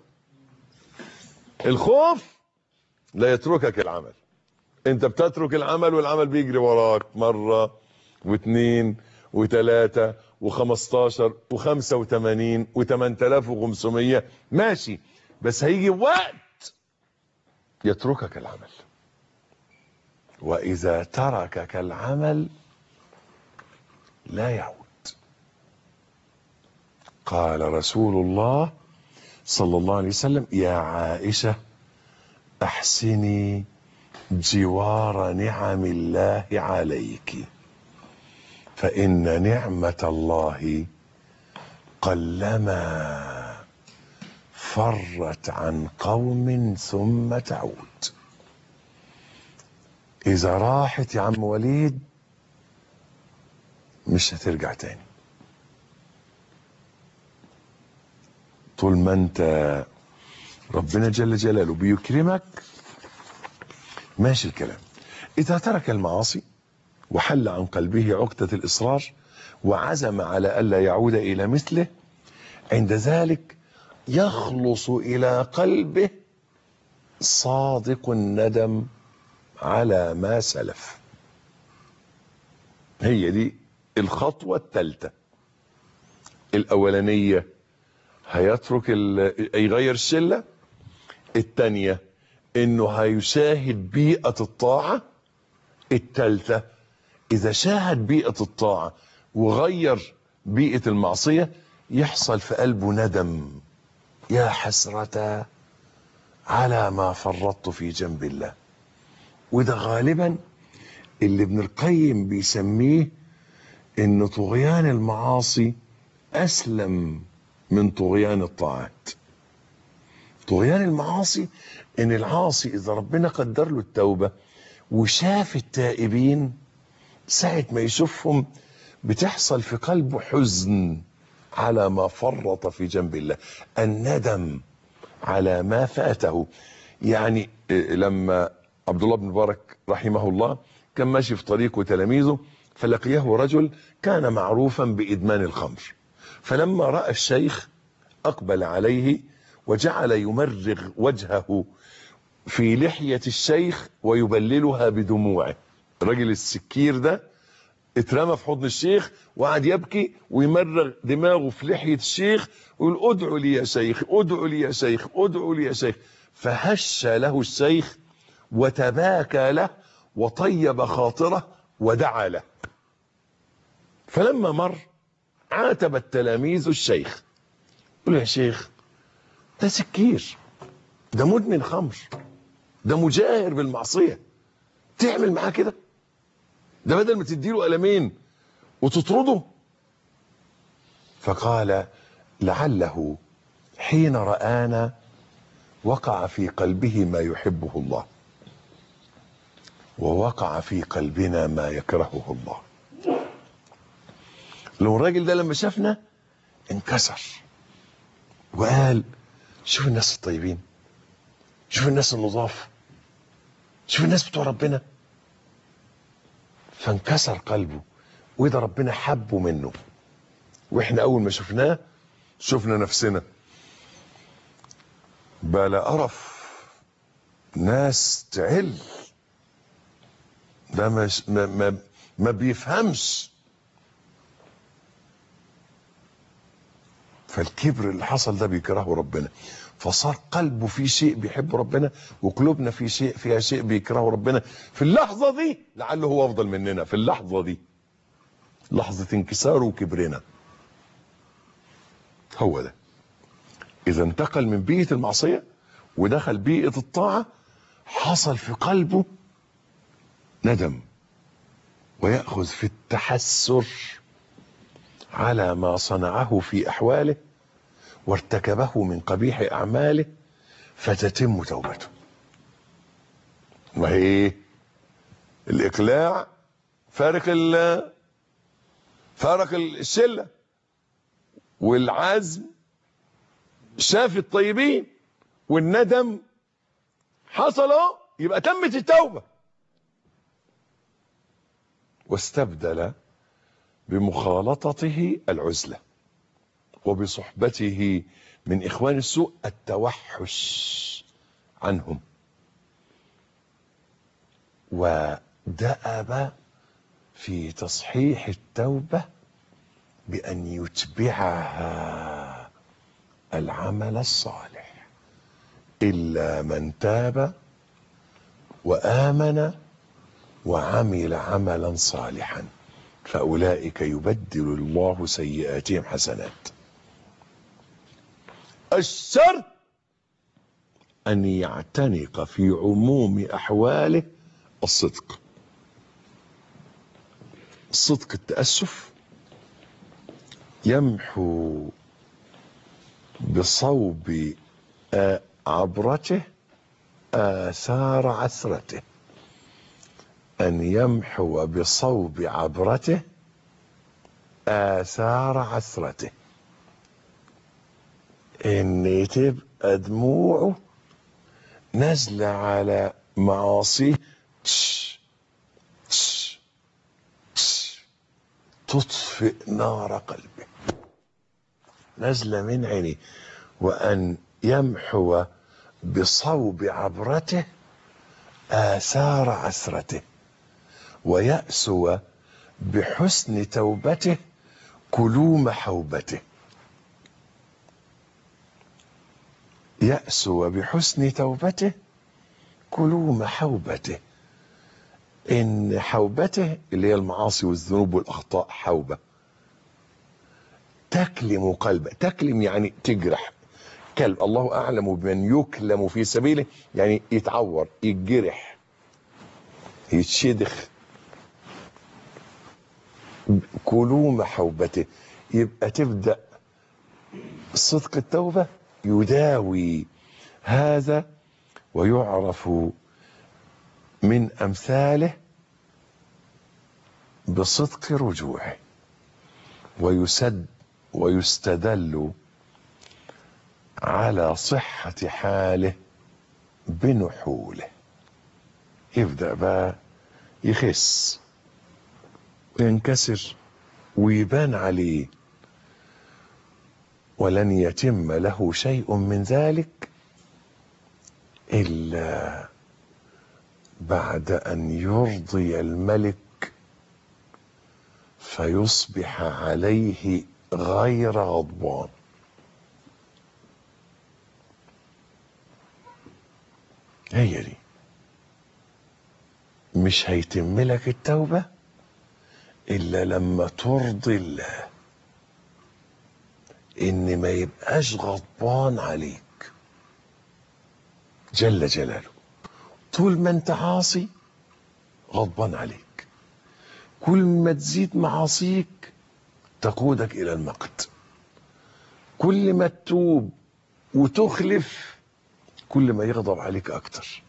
الخوف لا يتركك العمل انت بتترك العمل والعمل بيجري وراك مرة واثنين وثلاثة وخمستاشر وخمسة وثمانين وثمان تلاف وخمسمية ماشي بس هيجي وقت يتركك العمل وإذا تركك العمل لا يعود قال رسول الله صلى الله عليه وسلم يا عائشة احسني جوار نعم الله عليك فإن نعمة الله قلما فرت عن قوم ثم تعود إذا راحت يا عم وليد مش هترجع تاني طول ما انت ربنا جل جلاله بيكرمك ماشي الكلام اذا ترك المعاصي وحل عن قلبه عقدة الاصرار وعزم على الا يعود الى مثله عند ذلك يخلص الى قلبه صادق الندم على ما سلف هي دي الخطوة الثالثة الأولانية هيترك يغير الشلة الثانية انه هيشاهد بيئة الطاعة الثالثة اذا شاهد بيئة الطاعة وغير بيئة المعصية يحصل في قلبه ندم يا حسرة على ما فرطت في جنب الله وده غالبا اللي ابن القيم بيسميه ان طغيان المعاصي اسلم من طغيان الطاعات طغيان المعاصي ان العاصي اذا ربنا قدر له التوبة وشاف التائبين ساعة ما يشوفهم بتحصل في قلبه حزن على ما فرط في جنب الله الندم على ما فاته يعني لما عبد الله بن مبارك رحمه الله كان ماشي في طريقه تلاميذه فلقيه رجل كان معروفا بإدمان الخمر فلما رأى الشيخ أقبل عليه وجعل يمرغ وجهه في لحية الشيخ ويبللها بدموعه الراجل السكير ده اترمى في حضن الشيخ وقعد يبكي ويمرغ دماغه في لحية الشيخ ويقول ادعوا لي يا شيخ ادعوا لي يا شيخ ادعوا لي يا شيخ فهش له الشيخ وتباكى له وطيب خاطره ودعا له فلما مر عاتب التلاميذ الشيخ قالوا يا شيخ ده سكير ده مدمن خمر ده مجاهر بالمعصية تعمل معاه كده ده بدل ما تديله قلمين وتطرده فقال لعله حين رآنا وقع في قلبه ما يحبه الله ووقع في قلبنا ما يكرهه الله لو الراجل ده لما شافنا انكسر وقال شوف الناس الطيبين شوف الناس النظاف شوف الناس بتوع ربنا فانكسر قلبه وده ربنا حبه منه واحنا اول ما شفناه شفنا نفسنا بلا قرف ناس تعل ده مش ما, ما, ما بيفهمش فالكبر اللي حصل ده بيكرهه ربنا فصار قلبه في شيء بيحب ربنا وقلوبنا في شيء فيها شيء بيكرهه ربنا في اللحظة دي لعله هو أفضل مننا في اللحظة دي لحظة انكساره وكبرنا هو ده إذا انتقل من بيئة المعصية ودخل بيئة الطاعة حصل في قلبه ندم ويأخذ في التحسر على ما صنعه في أحواله وارتكبه من قبيح أعماله فتتم توبته وهي ايه الإقلاع فارق ال فارق الشلة والعزم شاف الطيبين والندم حصل اهو يبقى تمت التوبة واستبدل بمخالطته العزلة وبصحبته من إخوان السوء التوحش عنهم ودأب في تصحيح التوبة بأن يتبعها العمل الصالح إلا من تاب وآمن وعمل عملا صالحا فأولئك يبدل الله سيئاتهم حسنات الشرط أن يعتنق في عموم أحواله الصدق صدق التأسف يمحو بصوب عبرته آثار عثرته أن يمحو بصوب عبرته آثار عثرته إن تبقى دموعه نازلة على معاصيه تش تش تش تطفئ نار قلبه نازلة من عينيه وأن يمحو بصوب عبرته آثار عثرته ويأسو بحسن توبته كلوم حوبته يأسو بحسن توبته كلوم حوبته إن حوبته اللي هي المعاصي والذنوب والأخطاء حوبة تكلم قلبه تكلم يعني تجرح كلب الله أعلم بمن يكلم في سبيله يعني يتعور يتجرح يتشدخ كلوم حوبته يبقى تبدأ صدق التوبة يداوي هذا ويعرف من أمثاله بصدق رجوعه ويسد ويستدل على صحة حاله بنحوله يبدأ بقى يخس وينكسر ويبان عليه ولن يتم له شيء من ذلك إلا بعد أن يرضي الملك فيصبح عليه غير غضبان هي دي مش هيتم لك التوبة إلا لما ترضي الله ان ما يبقاش غضبان عليك جل جلاله طول ما انت عاصي غضبان عليك كل ما تزيد معاصيك تقودك الى المقت كل ما تتوب وتخلف كل ما يغضب عليك اكتر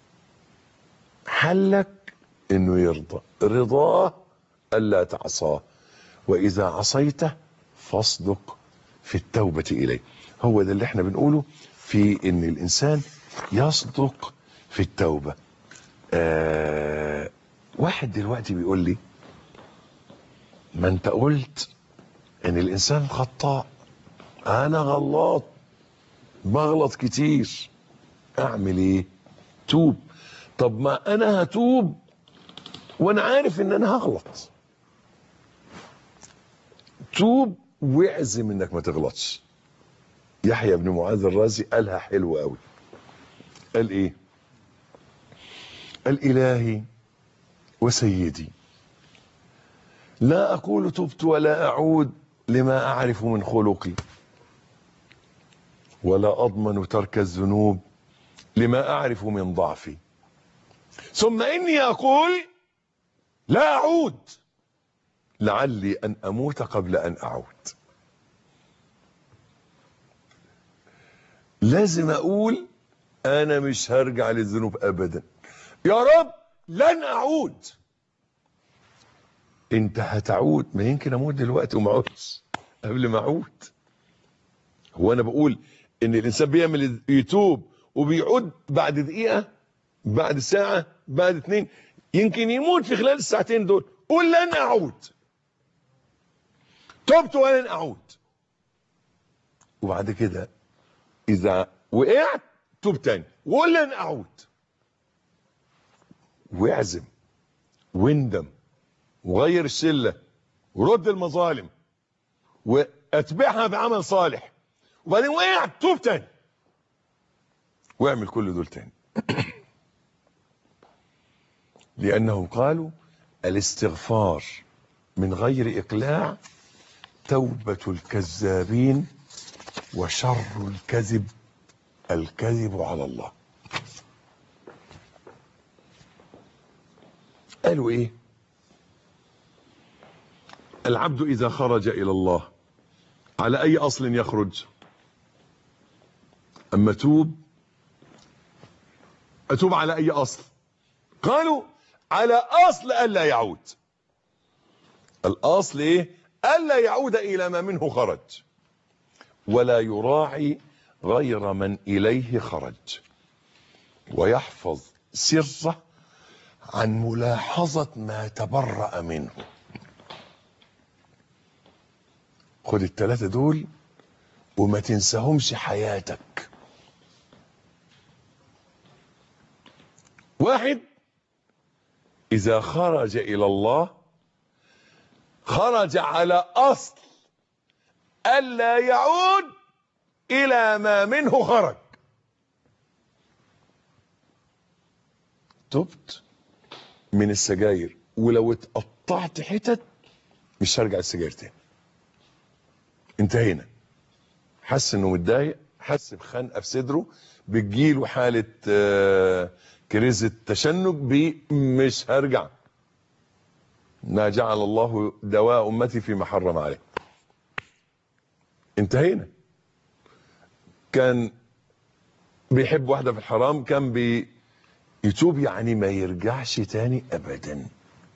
حلك انه يرضى رضاه الا تعصاه واذا عصيته فاصدق في التوبه اليه هو ده اللي احنا بنقوله في ان الانسان يصدق في التوبه آه واحد دلوقتي بيقول لي ما انت قلت ان الانسان خطاء انا غلط بغلط كتير اعمل ايه توب طب ما انا هتوب وانا عارف ان انا هغلط توب واعزم انك ما تغلطش يحيى بن معاذ الرازي قالها حلو قوي قال ايه قال الهي وسيدي لا اقول تبت ولا اعود لما اعرف من خلقي ولا اضمن ترك الذنوب لما اعرف من ضعفي ثم اني اقول لا اعود لعلي ان اموت قبل ان اعود لازم اقول انا مش هرجع للذنوب ابدا يا رب لن اعود انت هتعود ما يمكن اموت دلوقتي وما اعودش قبل ما اعود هو انا بقول ان الانسان بيعمل يتوب وبيعود بعد دقيقه بعد ساعه بعد اتنين يمكن يموت في خلال الساعتين دول قول لن اعود تبت ولن اعود وبعد كده اذا وقعت توب تاني وقول لن اعود واعزم واندم وغير الشله ورد المظالم واتبعها بعمل صالح وبعدين وقعت توب تاني واعمل كل دول تاني لانهم قالوا الاستغفار من غير اقلاع توبه الكذابين وشر الكذب الكذب على الله قالوا ايه العبد اذا خرج الى الله على اي اصل يخرج اما توب اتوب على اي اصل قالوا على اصل الا يعود الاصل ايه الا يعود الى ما منه خرج ولا يراعي غير من اليه خرج ويحفظ سره عن ملاحظه ما تبرأ منه خد الثلاثه دول وما تنساهمش حياتك واحد اذا خرج الى الله خرج على اصل الا يعود الى ما منه خرج تبت من السجاير ولو اتقطعت حتت مش هرجع السجاير تاني انتهينا حس انه متضايق حس بخنقه في صدره بتجيله حاله آه كريزة تشنج بي مش هرجع ما جعل الله دواء امتي فيما حرم عليه انتهينا كان بيحب واحدة في الحرام كان بيتوب يعني ما يرجعش تاني ابدا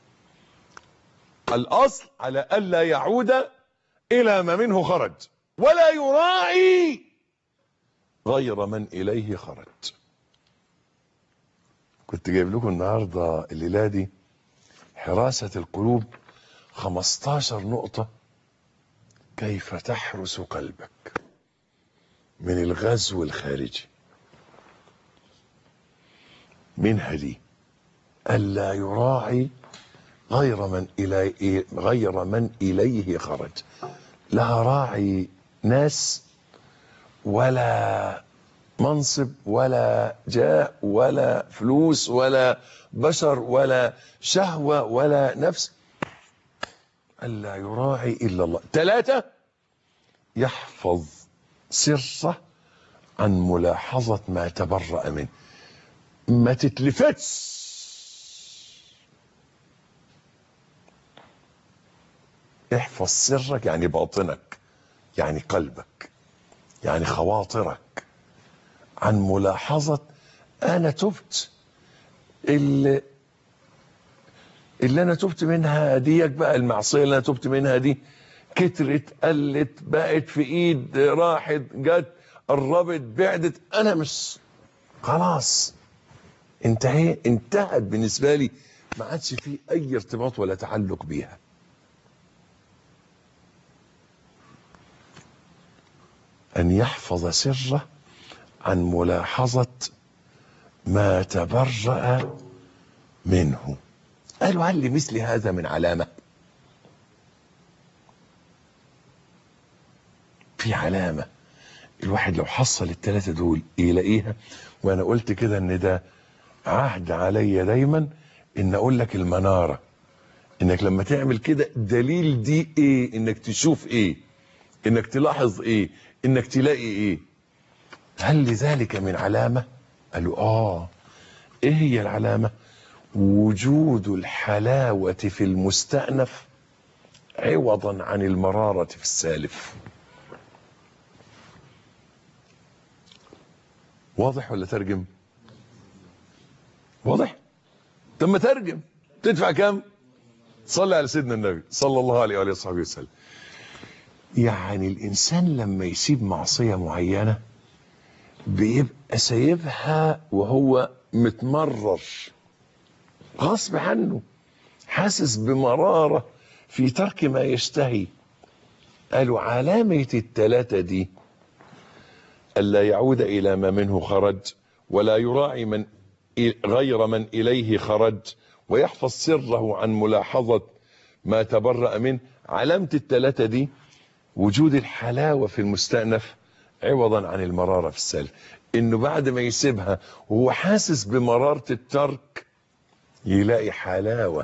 الاصل على الا يعود الى ما منه خرج ولا يراعي غير من اليه خرج كنت جايب لكم النهارده الليله دي حراسه القلوب 15 نقطه كيف تحرس قلبك من الغزو الخارجي منها دي الا يراعي غير من إلي غير من اليه خرج لا راعي ناس ولا منصب ولا جاه ولا فلوس ولا بشر ولا شهوة ولا نفس ألا يراعي إلا الله ثلاثة يحفظ سره عن ملاحظة ما تبرأ منه ما تتلفتش احفظ سرك يعني باطنك يعني قلبك يعني خواطرك عن ملاحظة أنا تبت اللي اللي أنا تبت منها ديك بقى المعصية اللي أنا تبت منها دي كترت قلت بقت في إيد راحت جت قربت بعدت أنا مش خلاص انتهي انتهت بالنسبة لي ما عادش فيه أي ارتباط ولا تعلق بيها أن يحفظ سره عن ملاحظة ما تبرأ منه قالوا هل لمثل هذا من علامة في علامة الواحد لو حصل الثلاثة دول يلاقيها وأنا قلت كده إن ده عهد عليا دايما إن أقول لك المنارة إنك لما تعمل كده دليل دي إيه إنك تشوف إيه إنك تلاحظ إيه إنك تلاقي إيه هل لذلك من علامة قالوا آه إيه هي العلامة وجود الحلاوة في المستأنف عوضا عن المرارة في السالف واضح ولا ترجم واضح طب ما ترجم تدفع كام صلي على سيدنا النبي صلى الله عليه وآله وصحبه وسلم يعني الإنسان لما يسيب معصية معينة بيبقى سايبها وهو متمرر غصب عنه حاسس بمرارة في ترك ما يشتهي قالوا علامة التلاتة دي ألا يعود إلى ما منه خرج ولا يراعي من غير من إليه خرج ويحفظ سره عن ملاحظة ما تبرأ منه علامة التلاتة دي وجود الحلاوة في المستأنف عوضا عن المرارة في السالف انه بعد ما يسيبها وهو حاسس بمرارة الترك يلاقي حلاوة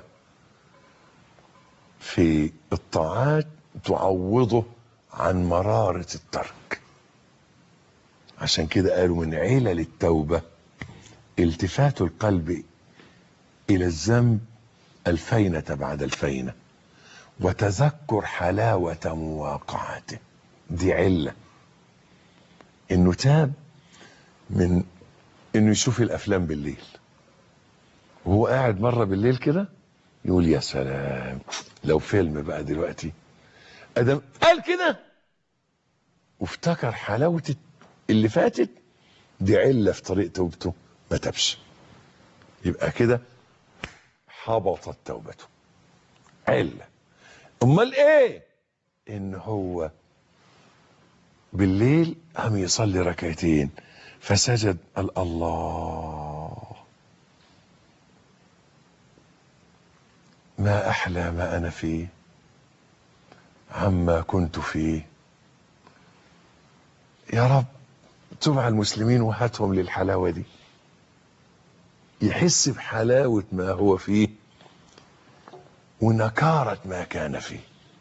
في الطاعات تعوضه عن مرارة الترك عشان كده قالوا من علل التوبة التفات القلب إلى الذنب الفينة بعد الفينة وتذكر حلاوة مواقعته دي علة انه تاب من انه يشوف الافلام بالليل وهو قاعد مرة بالليل كده يقول يا سلام لو فيلم بقى دلوقتي ادم قال كده وافتكر حلاوة اللي فاتت دي علة في طريق توبته ما تبش يبقى كده حبطت توبته علة امال ايه ان هو بالليل قام يصلي ركعتين فسجد قال الله ما احلى ما انا فيه عما كنت فيه يا رب تب على المسلمين وهاتهم للحلاوه دي يحس بحلاوه ما هو فيه ونكاره ما كان فيه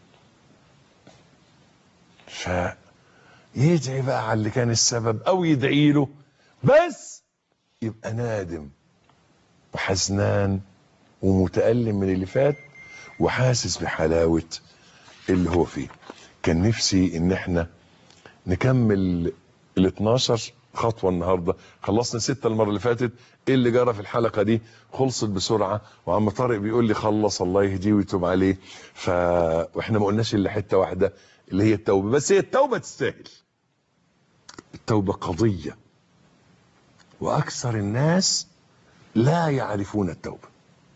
فيدعي بقى على اللي كان السبب او يدعي له بس يبقى نادم وحزنان ومتألم من اللي فات وحاسس بحلاوة اللي هو فيه كان نفسي ان احنا نكمل ال 12 خطوة النهاردة خلصنا ستة المرة اللي فاتت ايه اللي جرى في الحلقة دي خلصت بسرعة وعم طارق بيقول لي خلص الله يهديه ويتوب عليه ف واحنا ما قلناش الا حتة واحدة اللي هي التوبة بس هي التوبة تستاهل التوبة قضية واكثر الناس لا يعرفون التوبة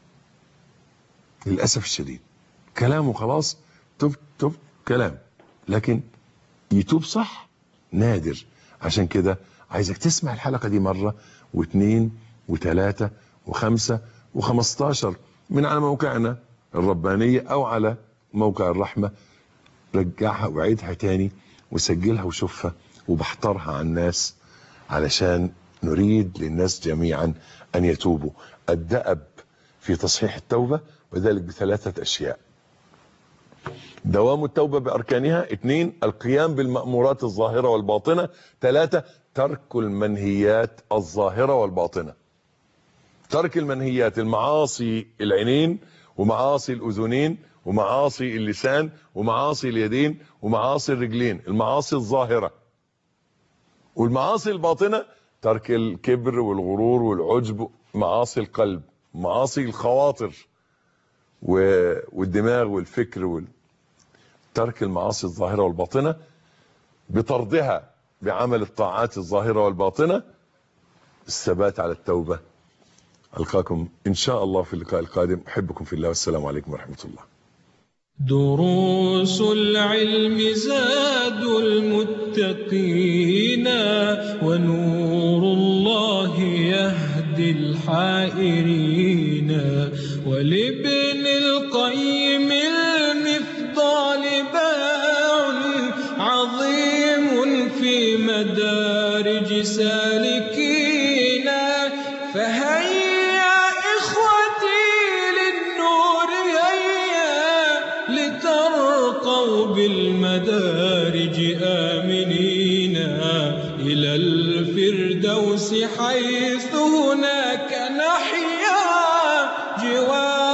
للأسف الشديد كلامه خلاص تب تب كلام لكن يتوب صح نادر عشان كده عايزك تسمع الحلقة دي مرة واثنين وثلاثة وخمسة وخمستاشر من على موقعنا الربانية او على موقع الرحمة رجعها وعيدها تاني وسجلها وشوفها وبحترها على الناس علشان نريد للناس جميعا ان يتوبوا الدأب في تصحيح التوبة وذلك بثلاثة اشياء دوام التوبة بأركانها اثنين القيام بالمأمورات الظاهرة والباطنة ثلاثة ترك المنهيات الظاهرة والباطنة ترك المنهيات المعاصي العينين ومعاصي الأذنين ومعاصي اللسان ومعاصي اليدين ومعاصي الرجلين المعاصي الظاهرة والمعاصي الباطنة ترك الكبر والغرور والعجب معاصي القلب معاصي الخواطر والدماغ والفكر وال... ترك المعاصي الظاهرة والباطنة بطردها بعمل الطاعات الظاهرة والباطنة الثبات على التوبة ألقاكم إن شاء الله في اللقاء القادم أحبكم في الله والسلام عليكم ورحمة الله دروس العلم زاد المتقين ونور الله يهدي الحائرين ولابن القيم المفضال باع عظيم في مدارج سالكين فهيا إخوتي للنور هيا لترقوا بالمدارج آمنين إلى الفردوس حيث هناك نحيا جوار